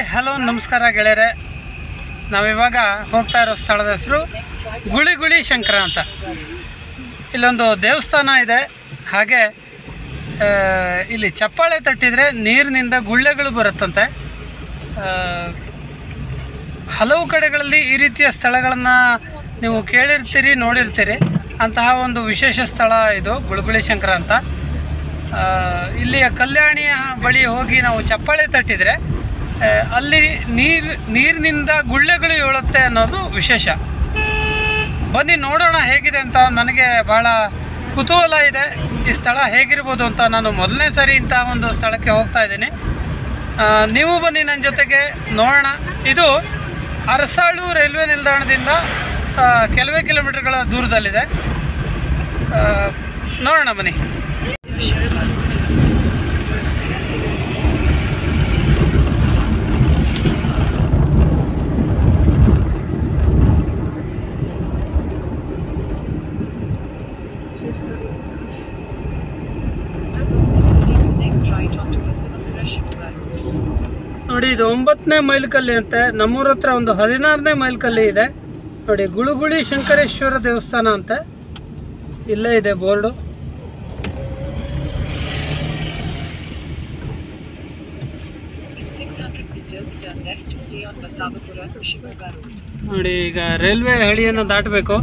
Hello ನಮಸ್ಕಾರ ಗೆಳೆಯರೆ ನಾವಿವಾಗ ಹೋಗ್ತಾ ಇರೋ ಸ್ಥಳದ ಹೆಸರು ಗುಳಿ ಗುಳಿ ಶಂಕರ ಅಂತ ಇಲ್ಲೊಂದು ದೇವಸ್ಥಾನ ಇದೆ ಹಾಗೆ ಆ, ಇಲ್ಲಿ ಚಪ್ಪಾಳೆ ತಟ್ಟಿದರೆ ನೀರಿನಿಂದ ಗುಳ್ಳೆಗಳು ಬರುತ್ತಂತೆ ಆ, ಹಲವು ಕಡೆಗಳಲ್ಲಿ ಈ ರೀತಿಯ ಸ್ಥಳಗಳನ್ನು ನೀವು ಕೇಳಿರ್ತೀರಿ ನೋಡಿರ್ತೀರಿ ಅಂತಹ ಒಂದು ವಿಶೇಷ ಸ್ಥಳ ಇದು ಗುಳುಗುಳಿ ಶಂಕರ ಅಂತ ಆ, ಇಲ್ಲಿಯ ಕಲ್ಯಾಣಿಯ ಬಳಿ ಹೋಗಿ ನಾವು ಚಪ್ಪಾಳೆ ತಟ್ಟಿದರೆ ಆ, ಅಲ್ಲಿ ನೀರು ನೀರಿನಿಂದ ಗುಳ್ಳೆಗಳು ಏಳುತ್ತೆ ಅನ್ನೋದು ವಿಶೇಷ ಬನ್ನಿ ನೋಡೋಣ ಹೇಗಿದೆ ಅಂತ ನನಗೆ ಭಾಳ ಕುತೂಹಲ ಇದೆ ಈ ಸ್ಥಳ ಹೇಗಿರ್ಬೋದು ಅಂತ ನಾನು ಮೊದಲನೇ ಸರಿ ಇಂಥ ಒಂದು ಸ್ಥಳಕ್ಕೆ ಹೋಗ್ತಾ ಇದ್ದೀನಿ ಆ, ನೀವು ಬನ್ನಿ ನನ್ನ ಜೊತೆಗೆ ನೋಡೋಣ ಇದು ಅರಸಾಳು ರೈಲ್ವೆ ನಿಲ್ದಾಣದಿಂದ ಆ, ಕೆಲವೇ ಕಿಲೋಮೀಟರ್ಗಳ ದೂರದಲ್ಲಿದೆ ಆ, ನೋಡೋಣ ಬನ್ನಿ Next right onto Basavandara Shivagar. ನೋಡಿ ಇದು ಒಂಬತ್ತನೇ ಮೈಲ್ಕಲ್ಲಿ ಅಂತೆ ನಮ್ಮೂರ ಹತ್ರ ಒಂದು ಹದಿನಾರನೇ ಮೈಲ್ಕಲ್ಲಿ ಇದೆ ನೋಡಿ ಗುಳುಗುಳಿ ಶಂಕರೇಶ್ವರ ದೇವಸ್ಥಾನ ಅಂತೆ ಇಲ್ಲೇ ಇದೆ board In 600 meters, turn left to stay on Basavapura, Shivaga Road. ನೋಡಿ ಈಗ ರೈಲ್ವೆ ಹಳಿಯನ್ನು ದಾಟಬೇಕು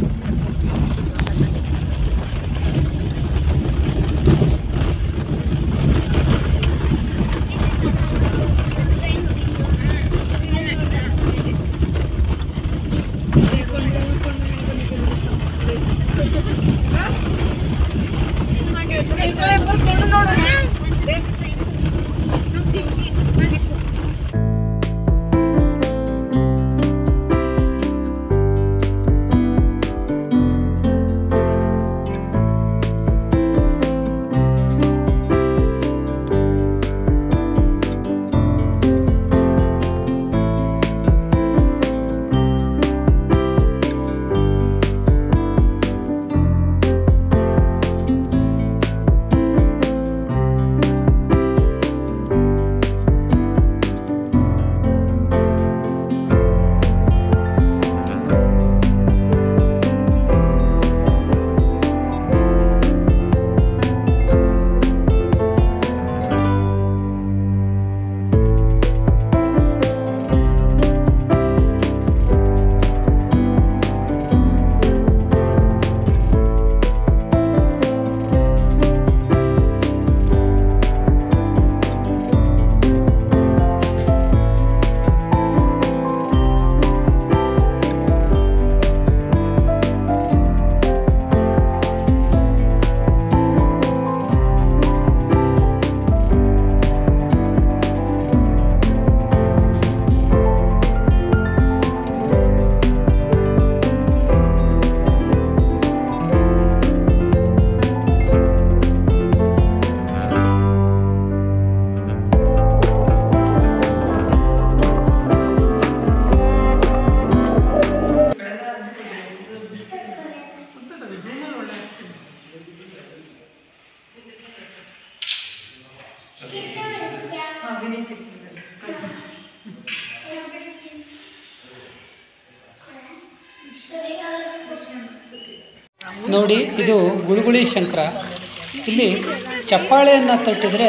ನೋಡಿ ಇದು ಗುಳುಗುಳಿ ಶಂಕರ ಇಲ್ಲಿ ಚಪ್ಪಾಳೆಯನ್ನು ತಟ್ಟಿದರೆ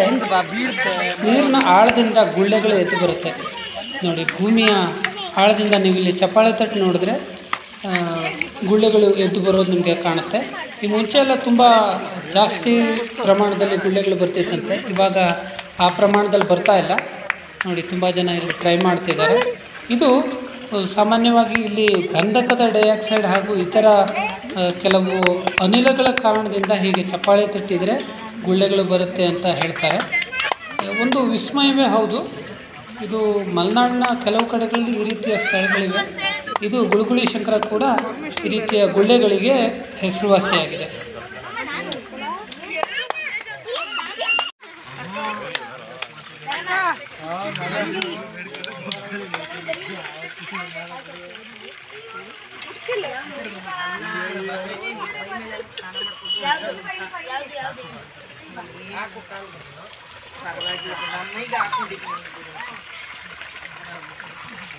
ನೀರಿನ ಆಳದಿಂದ ಗುಳ್ಳೆಗಳು ಎದ್ದು ಬರುತ್ತೆ ನೋಡಿ ಭೂಮಿಯ ಆಳದಿಂದ ನೀವು ಇಲ್ಲಿ ಚಪ್ಪಾಳೆ ತಟ್ಟು ನೋಡಿದ್ರೆ ಆ, ಗುಳ್ಳೆಗಳು ಎದ್ದು ಬರೋದು ನಿಮಗೆ ಕಾಣುತ್ತೆ ಈ ಮುಂಚೆ ಎಲ್ಲ ತುಂಬ ಜಾಸ್ತಿ ಪ್ರಮಾಣದಲ್ಲಿ ಗುಳ್ಳೆಗಳು ಬರ್ತಿತ್ತಂತೆ ಇವಾಗ ಆ ಪ್ರಮಾಣದಲ್ಲಿ ಬರ್ತಾ ಇಲ್ಲ ನೋಡಿ ತುಂಬ ಜನ ಇಲ್ಲಿ ಟ್ರೈ ಮಾಡ್ತಿದ್ದಾರೆ ಇದು ಸಾಮಾನ್ಯವಾಗಿ ಇಲ್ಲಿ ಗಂಧಕದ ಡೈಆಕ್ಸೈಡ್ ಹಾಗೂ ಇತರ ಆ, ಕೆಲವು ಅನಿಲಗಳ ಕಾರಣದಿಂದ ಹೀಗೆ ಚಪ್ಪಾಳೆ ತಟ್ಟಿದರೆ ಗುಳ್ಳೆಗಳು ಬರುತ್ತೆ ಅಂತ ಹೇಳ್ತಾರೆ ಒಂದು ವಿಸ್ಮಯವೇ ಹೌದು ಇದು ಮಲೆನಾಡಿನ ಕೆಲವು ಕಡೆಗಳಲ್ಲಿ ಈ ರೀತಿಯ ಸ್ಥಳಗಳಿವೆ ಇದು ಗುಳುಗುಳಿ ಶಂಕರ ಕೂಡ ಈ ರೀತಿಯ ಗುಳ್ಳೆಗಳಿಗೆ ಹೆಸರುವಾಸಿಯಾಗಿದೆ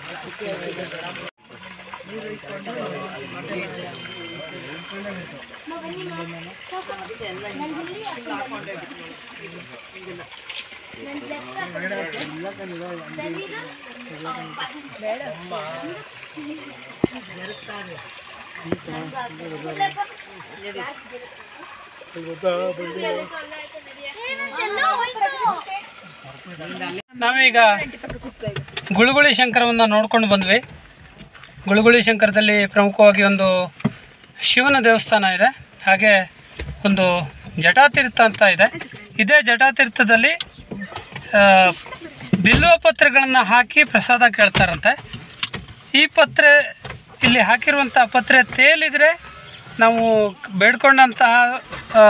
ನಾವೀಗ ಗುಳುಗುಳಿ ಶಂಕರವನ್ನು ನೋಡ್ಕೊಂಡು ಬಂದ್ವಿ ಗುಳುಗುಳಿ ಶಂಕರದಲ್ಲಿ ಪ್ರಮುಖವಾಗಿ ಒಂದು ಶಿವನ ದೇವಸ್ಥಾನ ಇದೆ ಹಾಗೆ ಒಂದು ಜಟಾತೀರ್ಥ ಅಂತ ಇದೆ ಇದೇ ಜಟಾತೀರ್ಥದಲ್ಲಿ ಆ, ಬಿಲ್ವ ಪತ್ರೆಗಳನ್ನು ಹಾಕಿ ಪ್ರಸಾದ ಕೇಳ್ತಾರಂತೆ ಈ ಪತ್ರೆ ಇಲ್ಲಿ ಹಾಕಿರುವಂಥ ಪತ್ರೆ ತೇಲಿದ್ರೆ ನಾವು ಬೇಡ್ಕೊಂಡಂತಹ ಆ,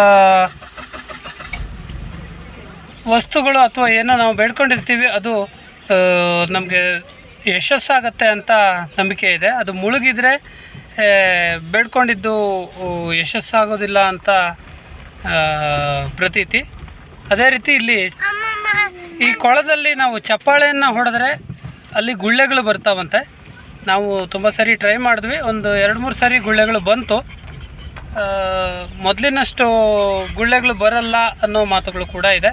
ವಸ್ತುಗಳು ಅಥವಾ ಏನೋ ನಾವು ಬೇಡ್ಕೊಂಡಿರ್ತೀವಿ ಅದು ನಮಗೆ ಯಶಸ್ಸಾಗತ್ತೆ ಅಂತ ನಂಬಿಕೆ ಇದೆ ಅದು ಮುಳುಗಿದ್ರೆ ಆ, ಬೇಡ್ಕೊಂಡಿದ್ದು ಆ, ಯಶಸ್ಸಾಗೋದಿಲ್ಲ ಅಂತ ಆ, ಪ್ರತೀತಿ ಅದೇ ರೀತಿ ಇಲ್ಲಿ ಈ ಕೊಳದಲ್ಲಿ ನಾವು ಚಪ್ಪಾಳೆಯನ್ನು ಹೊಡೆದ್ರೆ ಅಲ್ಲಿ ಗುಳ್ಳೆಗಳು ಬರ್ತಾವಂತೆ ನಾವು ತುಂಬ ಸರಿ ಟ್ರೈ ಮಾಡಿದ್ವಿ ಒಂದು ಎರಡು ಮೂರು ಸಾರಿ ಗುಳ್ಳೆಗಳು ಬಂತು ಆ, ಮೊದಲಿನಷ್ಟು ಗುಳ್ಳೆಗಳು ಬರಲ್ಲ ಅನ್ನೋ ಮಾತುಗಳು ಕೂಡ ಇದೆ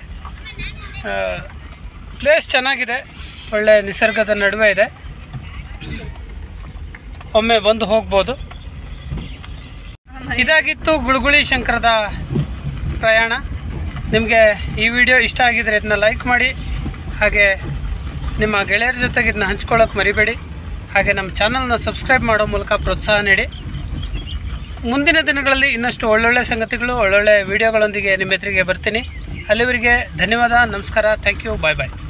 ಪ್ಲೇಸ್ ಚೆನ್ನಾಗಿದೆ ಒಳ್ಳೆ ನಿಸರ್ಗದ ನಡುವೆ ಇದೆ ಒಮ್ಮೆ ಬಂದು ಹೋಗ್ಬೋದು ಇದಾಗಿತ್ತು ಗುಳುಗುಳಿ ಶಂಕರದ ಪ್ರಯಾಣ ನಿಮಗೆ ಈ ವಿಡಿಯೋ ಇಷ್ಟ ಆಗಿದರೆ ಇದನ್ನ ಲೈಕ್ ಮಾಡಿ ಹಾಗೆ ನಿಮ್ಮ ಗೆಳೆಯರ ಜೊತೆಗೆ ಇದನ್ನ ಹಂಚ್ಕೊಳ್ಳೋಕೆ ಮರಿಬೇಡಿ ಹಾಗೆ ನಮ್ಮ ಚಾನಲ್ನ ಸಬ್ಸ್ಕ್ರೈಬ್ ಮಾಡೋ ಮೂಲಕ ಪ್ರೋತ್ಸಾಹ ನೀಡಿ ಮುಂದಿನ ದಿನಗಳಲ್ಲಿ ಇನ್ನಷ್ಟು ಒಳ್ಳೊಳ್ಳೆ ಸಂಗತಿಗಳು ಒಳ್ಳೊಳ್ಳೆ ವಿಡಿಯೋಗಳೊಂದಿಗೆ ನಿಮ್ಮ ಎದುರಿಗೆ ಬರ್ತೀನಿ ಅಲ್ಲಿವರೆಗೆ ಧನ್ಯವಾದ ನಮಸ್ಕಾರ ಥ್ಯಾಂಕ್ ಯು ಬಾಯ್ ಬಾಯ್